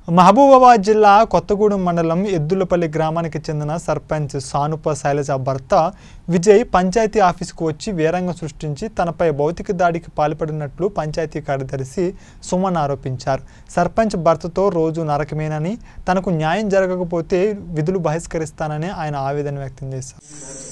మహబూబాబాద్ జిల్లా కొత్తగూడెం మండలం ఎద్దులపల్లి గ్రామానికి చెందిన సర్పంచ్ సానుప శైలజ భర్త విజయ్ పంచాయతీ ఆఫీసుకు వచ్చి వీరంగం సృష్టించి తనపై భౌతిక దాడికి పాల్పడినట్లు పంచాయతీ కార్యదర్శి సుమన్ ఆరోపించారు సర్పంచ్ భర్తతో రోజు నరకమేనని తనకు న్యాయం జరగకపోతే విధులు బహిష్కరిస్తానని ఆయన ఆవేదన వ్యక్తం చేశారు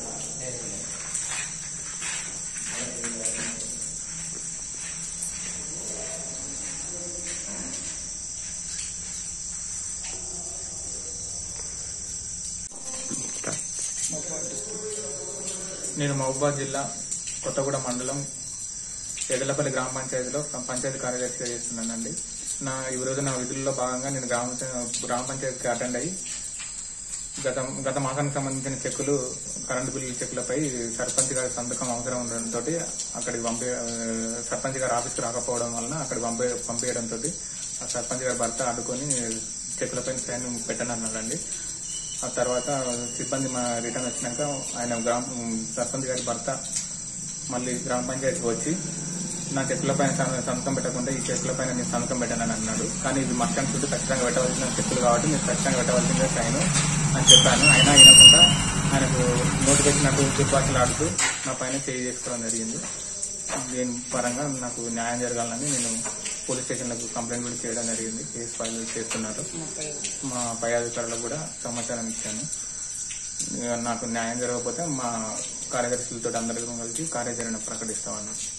నేను మహబూబాద్ జిల్లా కొత్తగూడెం మండలం ఎడలపల్లి గ్రామ పంచాయతీలో పంచాయతీ కార్యదర్శిగా చేస్తున్నానండి నా ఈ రోజు నా విధుల్లో భాగంగా నేను గ్రామ గ్రామ పంచాయతీకి అటెండ్ అయ్యి గత గత మాసానికి సంబంధించిన చెక్కులు కరెంటు బిల్లుల చెక్కులపై సర్పంచ్ గారి సంతకం అవసరం ఉండడంతో అక్కడికి పంపే ఆ, సర్పంచ్ గారి ఆఫీస్కి రాకపోవడం వలన అక్కడ పంపే పంపించడంతో ఆ సర్పంచ్ గారి భర్త అడ్డుకొని చెక్కులపై సైన్ పెట్టనన్నాడండి ఆ తర్వాత సిబ్బంది మా రిటర్న్ వచ్చినాక ఆయన గ్రామ సర్పంచ్ గారి భర్త మళ్ళీ గ్రామ పంచాయతీకి వచ్చి నా చెక్కుల పైన సం- సంతకం పెట్టకుండా ఈ చెక్కుల పైన నేను సంతకం పెట్టానని అన్నాడు కానీ ఇది మస్టాన్ చుట్టూ ఖచ్చితంగా పెట్టవలసిన చెక్కులు కాబట్టి మీరు ఖచ్చితంగా పెట్టవలసిందే సైన్ అని చెప్పాను అయినా వినకుండా ఆయనకు నోటిఫికేషన్ దుర్భాషలు ఆడుతూ నా పైన చేయి చేసుకోవడం జరిగింది దీని పరంగా నాకు న్యాయం జరగాలని నేను పోలీస్ స్టేషన్లకు కంప్లైంట్ కూడా చేయడం జరిగింది కేసు ఫైల్ చేస్తున్నారు మా పై అధికారులకు కూడా సమాచారం ఇచ్చాను ఇక నాకు న్యాయం జరగకపోతే మా కార్యదర్శులతో అందరికీ కలిసి కార్యాచరణ ప్రకటిస్తామన్నారు